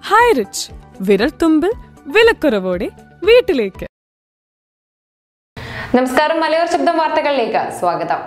high rich വിരൽത്തുമ്പിൽ വിലക്കുറവോടെ വീട്ടിലേക്ക് നമസ്കാരം മലയോര ശബ്ദം വാർത്തകളിലേക്ക് സ്വാഗതം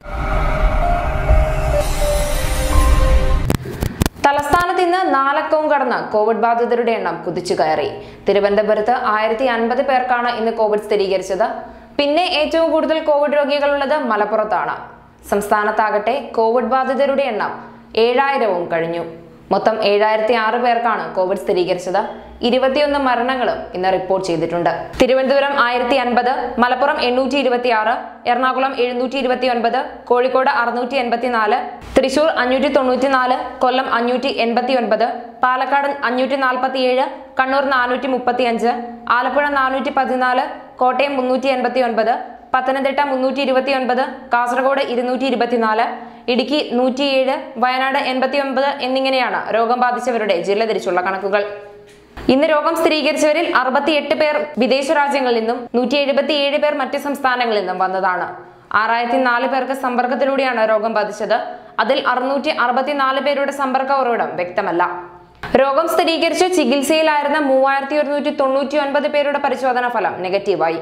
തലസ്ഥാനത്ത് ഇന്ന് നാലക്കവും കടന്ന് കോവിഡ് ബാധിതരുടെ എണ്ണം കുതിച്ചു കയറി തിരുവനന്തപുരത്ത് ആയിരത്തി അൻപത് പേർക്കാണ് ഇന്ന് കോവിഡ് സ്ഥിരീകരിച്ചത് പിന്നെ ഏറ്റവും കൂടുതൽ കോവിഡ് രോഗികളുള്ളത് മലപ്പുറത്താണ് സംസ്ഥാനത്താകട്ടെ കോവിഡ് ബാധിതരുടെ എണ്ണം ഏഴായിരവും കഴിഞ്ഞു മൊത്തം ഏഴായിരത്തി ആറ് പേർക്കാണ് കോവിഡ് സ്ഥിരീകരിച്ചത് ഇരുപത്തിയൊന്ന് മരണങ്ങളും ഇന്ന് റിപ്പോർട്ട് ചെയ്തിട്ടുണ്ട് തിരുവനന്തപുരം ആയിരത്തി അൻപത് മലപ്പുറം എണ്ണൂറ്റി ഇരുപത്തി ആറ് എറണാകുളം എഴുന്നൂറ്റി ഇരുപത്തി ഒൻപത് കോഴിക്കോട് അറുന്നൂറ്റി എൺപത്തിനാല് തൃശൂർ അഞ്ഞൂറ്റി തൊണ്ണൂറ്റി നാല് കൊല്ലം അഞ്ഞൂറ്റി എൺപത്തി ഒൻപത് പാലക്കാട് അഞ്ഞൂറ്റി നാൽപ്പത്തി ഏഴ് കണ്ണൂർ നാനൂറ്റി മുപ്പത്തി അഞ്ച് ആലപ്പുഴ നാനൂറ്റി പതിനാല് കോട്ടയം മുന്നൂറ്റി എൺപത്തി ഒൻപത് പത്തനംതിട്ട മുന്നൂറ്റി ഇരുപത്തി ഒൻപത് കാസർഗോഡ് ഇരുന്നൂറ്റി ഇരുപത്തിനാല് ഇടുക്കി നൂറ്റിയേഴ് വയനാട് എൺപത്തി ഒൻപത് എന്നിങ്ങനെയാണ് രോഗം ബാധിച്ചവരുടെ ജില്ല തിരിച്ചുള്ള കണക്കുകൾ ഇന്ന് രോഗം സ്ഥിരീകരിച്ചവരിൽ അറുപത്തിയെട്ട് പേർ വിദേശ രാജ്യങ്ങളിൽ നിന്നും നൂറ്റി എഴുപത്തിയേഴ് പേർ മറ്റ് സംസ്ഥാനങ്ങളിൽ നിന്നും വന്നതാണ് ആറായിരത്തി നാല് പേർക്ക് സമ്പർക്കത്തിലൂടെയാണ് രോഗം ബാധിച്ചത് അതിൽ അറുന്നൂറ്റി അറുപത്തിനാല് പേരുടെ സമ്പർക്ക ഉറവിടം വ്യക്തമല്ല രോഗം സ്ഥിരീകരിച്ച് ചികിത്സയിലായിരുന്ന മൂവായിരത്തി ഒരുന്നൂറ്റി തൊണ്ണൂറ്റി ഒൻപത് പേരുടെ പരിശോധനാ ഫലം നെഗറ്റീവായി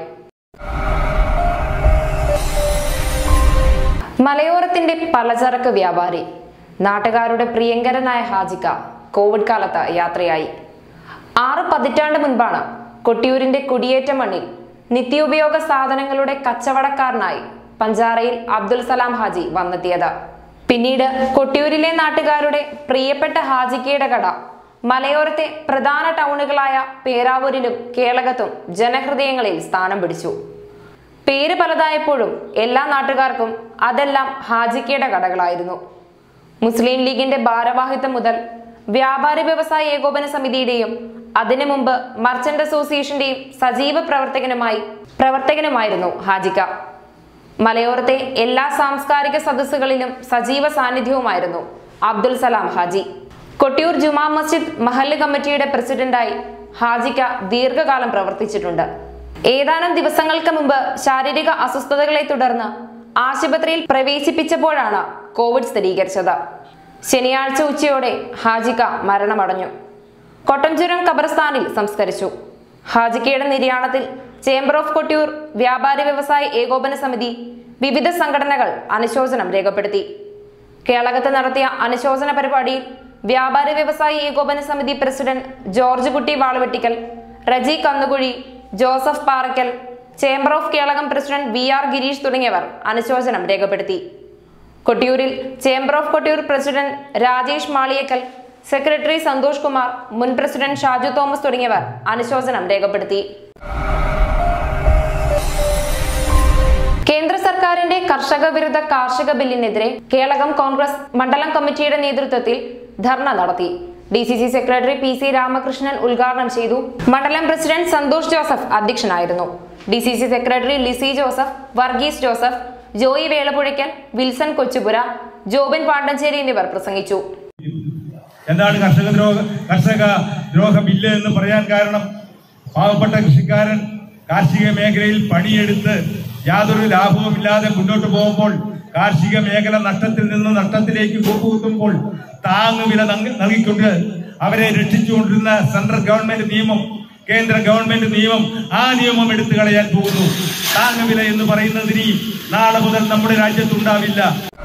മലയോരത്തിന്റെ പലചരക്ക് വ്യാപാരി നാട്ടുകാരുടെ പ്രിയങ്കരനായ ഹാജിക്ക കോവിഡ് കാലത്ത് യാത്രയായി ആറ് പതിറ്റാണ്ട് മുൻപാണ് കൊട്ടിയൂരിന്റെ കുടിയേറ്റ മണ്ണിൽ നിത്യോപയോഗ സാധനങ്ങളുടെ കച്ചവടക്കാരനായി പഞ്ചാറയിൽ അബ്ദുൽ സലാം ഹാജി വന്നെത്തിയത് പിന്നീട് കൊട്ടിയൂരിലെ നാട്ടുകാരുടെ പ്രിയപ്പെട്ട ഹാജിക്കയുടെ കട മലയോരത്തെ പ്രധാന ടൗണുകളായ പേരാവൂരിലും കേളകത്തും ജനഹൃദയങ്ങളിൽ സ്ഥാനം പിടിച്ചു പേര് പലതായപ്പോഴും എല്ലാ നാട്ടുകാർക്കും അതെല്ലാം ഹാജിക്കയുടെ കടകളായിരുന്നു മുസ്ലിം ലീഗിന്റെ ഭാരവാഹിത്വം മുതൽ വ്യാപാരി വ്യവസായ ഏകോപന സമിതിയുടെയും അതിനു മുമ്പ് മർച്ചന്റ് അസോസിയേഷന്റെയും സജീവ പ്രവർത്തകനുമായി പ്രവർത്തകനുമായിരുന്നു ഹാജിക്ക മലയോരത്തെ എല്ലാ സാംസ്കാരിക സദസ്സുകളിലും സജീവ സാന്നിധ്യവുമായിരുന്നു അബ്ദുൽ സലാം ഹാജി കൊട്ടിയൂർ ജുമാ മസ്ജിദ് മഹല്ല് കമ്മിറ്റിയുടെ പ്രസിഡന്റായി ഹാജിക്ക ദീർഘകാലം പ്രവർത്തിച്ചിട്ടുണ്ട് ഏതാനും ദിവസങ്ങൾക്ക് മുമ്പ് ശാരീരിക അസ്വസ്ഥതകളെ തുടർന്ന് ആശുപത്രിയിൽ പ്രവേശിപ്പിച്ചപ്പോഴാണ് കോവിഡ് സ്ഥിരീകരിച്ചത് ശനിയാഴ്ച ഉച്ചയോടെ ഹാജിക്ക മരണമടഞ്ഞു കൊട്ടംചുരം ഖബർസ്ഥാനിൽ സംസ്കരിച്ചു ഹാജിക്കയുടെ നിര്യാണത്തിൽ ചേംബർ ഓഫ് കൊട്ടിയൂർ വ്യാപാരി വ്യവസായ ഏകോപന സമിതി വിവിധ സംഘടനകൾ അനുശോചനം രേഖപ്പെടുത്തി കേളകത്ത് നടത്തിയ അനുശോചന പരിപാടിയിൽ വ്യാപാരി വ്യവസായി ഏകോപന സമിതി president George Kutty Valuvettickal Reji Kannukuzhi Joseph Parakkal chamber of Kelakam president V R Girish തുടങ്ങിയവർ അനുശോചനം രേഖപ്പെടുത്തി കൊട്ടിയൂരിൽ chamber of Kottiyoor president Rajesh Maliyekkal secretary Santhosh Kumar മുൻ പ്രസിഡന്റ് ഷാജു തോമസ് തുടങ്ങിയവർ അനുശോചനം രേഖപ്പെടുത്തി കേന്ദ്ര സർക്കാരിന്റെ കർഷക വിരുദ്ധ കാർഷിക ബില്ലിനെതിരെ കേളകം കോൺഗ്രസ് മണ്ഡലം കമ്മിറ്റിയുടെ നേതൃത്വത്തിൽ ധർണ നടത്തി D C C secretary P C Ramakrishnan ഉദ്ഘാടനം ചെയ്തു മണ്ഡലം പ്രസിഡന്റ് സന്തോഷ് ജോസഫ് അധ്യക്ഷനായിരുന്നു D C C secretary Lissy Joseph Varghese Joseph Joy Velapuzhakkal Wilson Kochupura Jobin Pandancheri എന്നിവർ പ്രസംഗിച്ചു എന്താണ് കർഷക ദ്രോഹ കർഷക ദ്രോഹ ബില്ല് എന്ന് പറയാൻ കാരണം പാവപ്പെട്ട കൃഷിക്കാരൻ കാർഷിക മേഖലയിൽ പണിയെടുത്ത് യാതൊരു ലാഭവുമില്ലാതെ മുന്നോട്ട് പോകുമ്പോൾ കാർഷിക മേഖല നഷ്ടത്തിൽ നിന്ന് നഷ്ടത്തിലേക്ക് കൂപ്പുകുത്തുമ്പോൾ താങ്ങുവില നങ്- നൽകിക്കൊണ്ട് അവരെ രക്ഷിച്ചുകൊണ്ടിരുന്ന സെൻട്രൽ ഗവൺമെന്റ് നിയമം കേന്ദ്ര ഗവൺമെന്റ് നിയമം ആ നിയമം എടുത്തു കളയാൻ പോകുന്നു താങ്ങുവില എന്ന് പറയുന്നതിന് നാളെ മുതൽ നമ്മുടെ രാജ്യത്തുണ്ടാവില്ല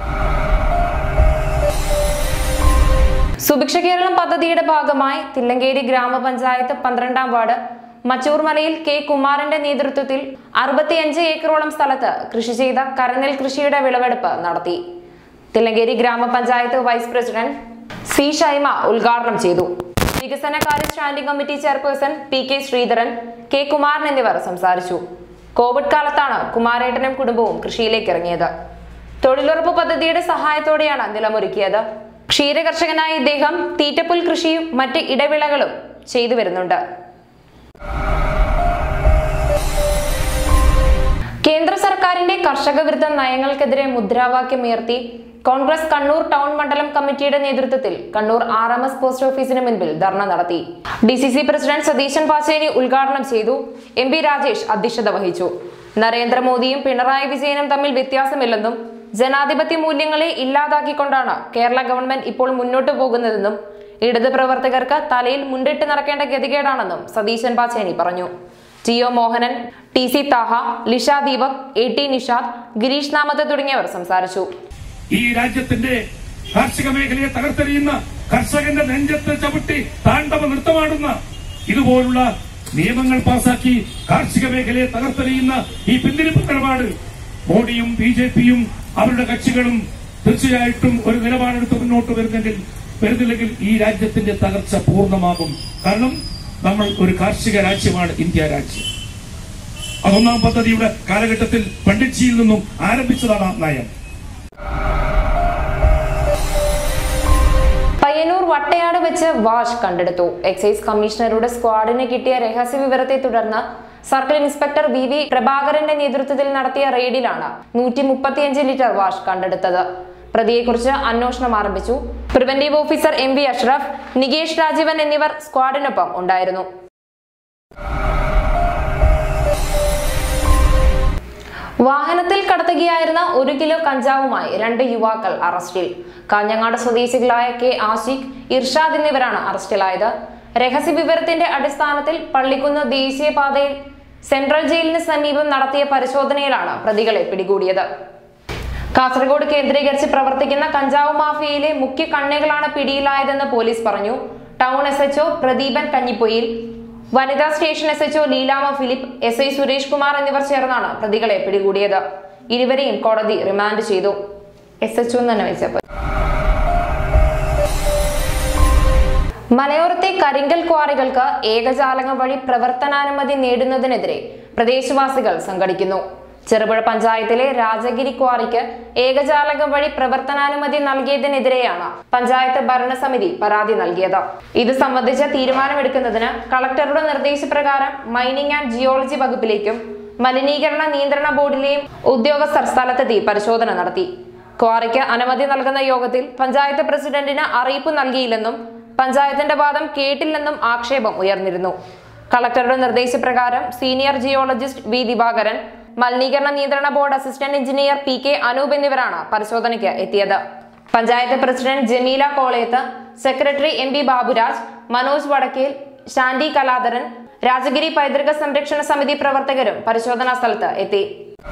സുഭിക്ഷ കേരളം പദ്ധതിയുടെ ഭാഗമായി തില്ലങ്കേരി ഗ്രാമപഞ്ചായത്ത് പന്ത്രണ്ടാം വാർഡ് മച്ചൂർമലയിൽ കെ കുമാറിന്റെ നേതൃത്വത്തിൽ അറുപത്തിയഞ്ച് ഏക്കറോളം സ്ഥലത്ത് കൃഷി ചെയ്ത കരനെൽ കൃഷിയുടെ വിളവെടുപ്പ് നടത്തി തില്ലങ്കേരി ഗ്രാമപഞ്ചായത്ത് വൈസ് പ്രസിഡന്റ് സി ഷൈമ ഉദ്ഘാടനം ചെയ്തു വികസനകാര്യ standing committee chairperson P K Sreedharan K Kumaran എന്നിവർ സംസാരിച്ചു കോവിഡ് കാലത്താണ് കുമാരേട്ടനും കുടുംബവും കൃഷിയിലേക്ക് ഇറങ്ങിയത് തൊഴിലുറപ്പ് പദ്ധതിയുടെ സഹായത്തോടെയാണ് നിലമൊരുക്കിയത് ക്ഷീരകർഷകനായ ഇദ്ദേഹം തീറ്റപ്പുൽ കൃഷിയും മറ്റ് ഇടവിളകളും ചെയ്തു വരുന്നുണ്ട് കേന്ദ്ര സർക്കാരിന്റെ കർഷക വിരുദ്ധ നയങ്ങൾക്കെതിരെ മുദ്രാവാക്യമുയർത്തി കോൺഗ്രസ് കണ്ണൂർ ടൗൺ മണ്ഡലം കമ്മിറ്റിയുടെ നേതൃത്വത്തിൽ Kannur R M S post ഓഫീസിന് മുൻപിൽ ധർണ നടത്തി D C C president Satheesan Pacheni ഉദ്ഘാടനം ചെയ്തു എം പി രാജേഷ് അധ്യക്ഷത വഹിച്ചു നരേന്ദ്രമോദിയും പിണറായി വിജയനും തമ്മിൽ വ്യത്യാസമില്ലെന്നും ജനാധിപത്യ മൂല്യങ്ങളെ ഇല്ലാതാക്കിക്കൊണ്ടാണ് കേരള ഗവൺമെന്റ് ഇപ്പോൾ മുന്നോട്ടു പോകുന്നതെന്നും ഇടത് പ്രവർത്തകർക്ക് തലയിൽ മുണ്ടിട്ട് നടക്കേണ്ട ഗതികേടാണെന്നും സതീശൻ പാച്ചേനി പറഞ്ഞു T O Mohanan T C Thaha Lisha Deepak A T Nishad Gireesh Namath തുടങ്ങിയവർ സംസാരിച്ചു ഈ രാജ്യത്തിന്റെ കാർഷിക മേഖലയെ തകർത്തെറിയുന്ന കർഷകന്റെ നെഞ്ചത്ത് ചവിട്ടി താണ്ഡവ നൃത്തമാടുന്ന ഇതുപോലുള്ള നിയമങ്ങൾ പാസാക്കി കാർഷിക മേഖലയെ തകർത്തെറിയുന്ന ഈ പിന്തിരിപ്പ് നിലപാട് മോഡിയും ബി ജെ പിയും അവരുടെ കക്ഷികളും തീർച്ചയായിട്ടും ഒരു നിലപാടെടുത്ത് മുന്നോട്ട് വരുന്നെങ്കിൽ വരുന്നില്ലെങ്കിൽ ഈ രാജ്യത്തിന്റെ തകർച്ച പൂർണ്ണമാകും കാരണം നമ്മൾ ഒരു കാർഷിക രാജ്യമാണ് ഇന്ത്യ രാജ്യം അതൊന്നാം പദ്ധതിയുടെ കാലഘട്ടത്തിൽ പണ്ഡിറ്റ്ജിയിൽ നിന്നും ആരംഭിച്ചതാണ് ആ നയം പയ്യന്നൂർ വട്ടയാട് വെച്ച് വാഷ് കണ്ടെടുത്തു എക്സൈസ് കമ്മീഷണറുടെ സ്ക്വാഡിന് കിട്ടിയ രഹസ്യ വിവരത്തെ തുടർന്ന് സർക്കിൾ ഇൻസ്പെക്ടർ വി വി പ്രഭാകരന്റെ നേതൃത്വത്തിൽ നടത്തിയ റെയ്ഡിലാണ് നൂറ്റി മുപ്പത്തിയഞ്ച് ലിറ്റർ വാഷ് കണ്ടെടുത്തത് പ്രതിയെക്കുറിച്ച് അന്വേഷണം ആരംഭിച്ചു preventive officer M V Ashraf Nikesh Rajeevan എന്നിവർ സ്ക്വാഡിനൊപ്പം ഉണ്ടായിരുന്നു വാഹനത്തിൽ കടത്തുകയായിരുന്ന ഒരു കിലോ കഞ്ചാവുമായി രണ്ട് യുവാക്കൾ അറസ്റ്റിൽ കാഞ്ഞങ്ങാട് സ്വദേശികളായ കെ ആഷിഖ് ഇർഷാദ് എന്നിവരാണ് അറസ്റ്റിലായത് രഹസ്യ വിവരത്തിന്റെ അടിസ്ഥാനത്തിൽ പള്ളിക്കുന്ന് ദേശീയപാതയിൽ സെൻട്രൽ ജയിലിന് സമീപം നടത്തിയ പരിശോധനയിലാണ് പ്രതികളെ പിടികൂടിയത് കാസർഗോഡ് കേന്ദ്രീകരിച്ച് പ്രവർത്തിക്കുന്ന കഞ്ചാവ് മാഫിയയിലെ മുഖ്യ കണ്ണികളാണ് പിടിയിലായതെന്ന് പോലീസ് പറഞ്ഞു town S HO Pradeepan Kanjippoyil വനിതാ station S HO Leelamma Philip S I Suresh Kumar എന്നിവർ ചേർന്നാണ് പ്രതികളെ പിടികൂടിയത് ഇരുവരെയും കോടതി റിമാൻഡ് ചെയ്തു എസ് എച്ച്ഒ തന്നെ വെച്ചപ്പോൾ മലയോരത്തെ കരിങ്കൽ ക്വാറികൾക്ക് ഏകജാലകം വഴി പ്രവർത്തനാനുമതി നേടുന്നതിനെതിരെ പ്രദേശവാസികൾ സംഘടിക്കുന്നു ചെറുപുഴ പഞ്ചായത്തിലെ രാജഗിരി ക്വാറിക്ക് ഏകജാലകം വഴി പ്രവർത്തനാനുമതി നൽകിയതിനെതിരെയാണ് പഞ്ചായത്ത് ഭരണസമിതി പരാതി നൽകിയത് ഇത് സംബന്ധിച്ച തീരുമാനമെടുക്കുന്നതിന് കളക്ടറുടെ നിർദ്ദേശപ്രകാരം മൈനിങ് ആൻഡ് ജിയോളജി വകുപ്പിലേക്കും മലിനീകരണ നിയന്ത്രണ ബോർഡിലെയും ഉദ്യോഗസ്ഥർ സ്ഥലത്തെത്തി പരിശോധന നടത്തി ക്വാറിക്ക് അനുമതി നൽകുന്ന യോഗത്തിൽ പഞ്ചായത്ത് പ്രസിഡന്റിന് അറിയിപ്പ് നൽകിയില്ലെന്നും പഞ്ചായത്തിന്റെ വാദം കേട്ടില്ലെന്നും ആക്ഷേപം ഉയർന്നിരുന്നു കളക്ടറുടെ നിർദ്ദേശപ്രകാരം സീനിയർ ജിയോളജിസ്റ്റ് വി ദിവാകരൻ മലിനീകരണ നിയന്ത്രണ board assistant engineer P K Anoop എന്നിവരാണ് പരിശോധനയ്ക്ക് എത്തിയത് panchayat president Jameela Kolayath secretary M P Baburaj Manoj Vadakkel Shanthi Kaladharan Rajagiri പൈതൃക സംരക്ഷണ സമിതി പ്രവർത്തകരും പരിശോധനാ സ്ഥലത്ത് എത്തി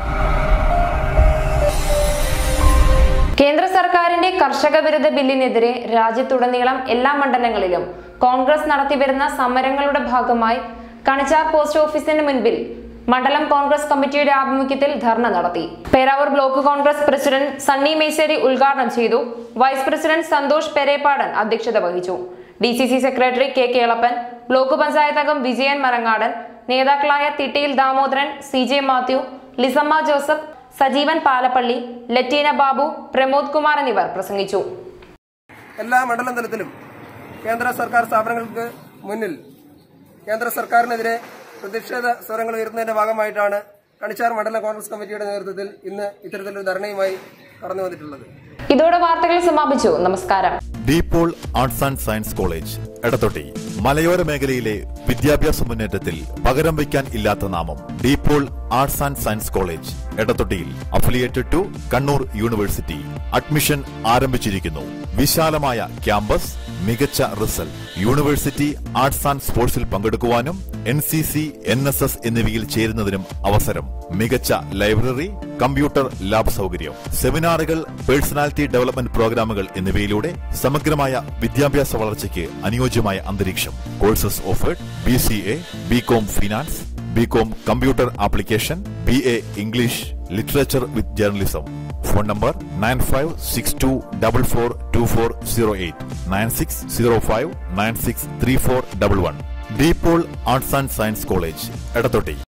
കേന്ദ്ര സർക്കാരിന്റെ കർഷക വിരുദ്ധ ബില്ലിനെതിരെ രാജ്യത്തുടനീളം എല്ലാ മണ്ഡലങ്ങളിലും കോൺഗ്രസ് നടത്തിവരുന്ന സമരങ്ങളുടെ ഭാഗമായി കണിച്ചാർ പോസ്റ്റ് ഓഫീസിന് മുൻപിൽ മണ്ഡലം കോൺഗ്രസ് കമ്മിറ്റിയുടെ ആഭിമുഖ്യത്തിൽ ധർണ നടത്തി പേരാവൂർ ബ്ലോക്ക് കോൺഗ്രസ് പ്രസിഡന്റ് സണ്ണി മേശ്ശേരി ഉദ്ഘാടനം ചെയ്തു വൈസ് പ്രസിഡന്റ് സന്തോഷ് പെരേപ്പാടൻ അധ്യക്ഷത വഹിച്ചു D C C secretary K Kelappan block panchayat അംഗം വിജയൻ മരങ്ങാടൻ നേതാക്കളായ Thittiyil Damodaran C J Mathew Lissamma Joseph Sajeevan Palappally Letina Babu Pramod Kumar എന്നിവർ പ്രസംഗിച്ചു എല്ലാ മണ്ഡലം തലത്തിലും കേന്ദ്ര സർക്കാർ സ്ഥാപനങ്ങൾക്ക് മുന്നിൽ കേന്ദ്ര സർക്കാരിനെതിരെ പ്രതിഷേധ സ്വരങ്ങൾ ഉയർത്തുന്നതിന്റെ ഭാഗമായിട്ടാണ് കണിച്ചാർ മണ്ഡലം കോൺഗ്രസ് കമ്മിറ്റിയുടെ നേതൃത്വത്തിൽ ഇന്ന് ഇത്തരത്തിലൊരു ധർണയുമായി കടന്നു വന്നിട്ടുള്ളത് ഇതോടെ വാർത്തകൾ സമാപിച്ചു നമസ്കാരം DePaul arts and science college Edathotty മലയോര മേഖലയിലെ വിദ്യാഭ്യാസ മുന്നേറ്റത്തിൽ പകരം വയ്ക്കാൻ ഇല്ലാത്ത നാമം DePaul arts and science college എടത്തൊട്ടിയിൽ affiliated to Kannur university admission ആരംഭിച്ചിരിക്കുന്നു വിശാലമായ ക്യാമ്പസ് മികച്ച റിസൾട്ട് യൂണിവേഴ്സിറ്റി ആർട്സ് ആൻഡ് സ്പോർട്സിൽ പങ്കെടുക്കുവാനും N C C N S S എന്നിവയിൽ ചേരുന്നതിനും അവസരം മികച്ച ലൈബ്രറി കമ്പ്യൂട്ടർ ലാബ് സൗകര്യം സെമിനാറുകൾ പേഴ്സണാലിറ്റി ഡെവലപ്മെന്റ് പ്രോഗ്രാമുകൾ എന്നിവയിലൂടെ സമഗ്രമായ വിദ്യാഭ്യാസ വളർച്ചയ്ക്ക് അനുയോജ്യമായ അന്തരീക്ഷം courses offered B C A B com finance B com computer application B A English literature with journalism phone number nine five six two double four two four zero eight nine six zero five nine six three four double one DePaul arts and science college എടത്തൊട്ടി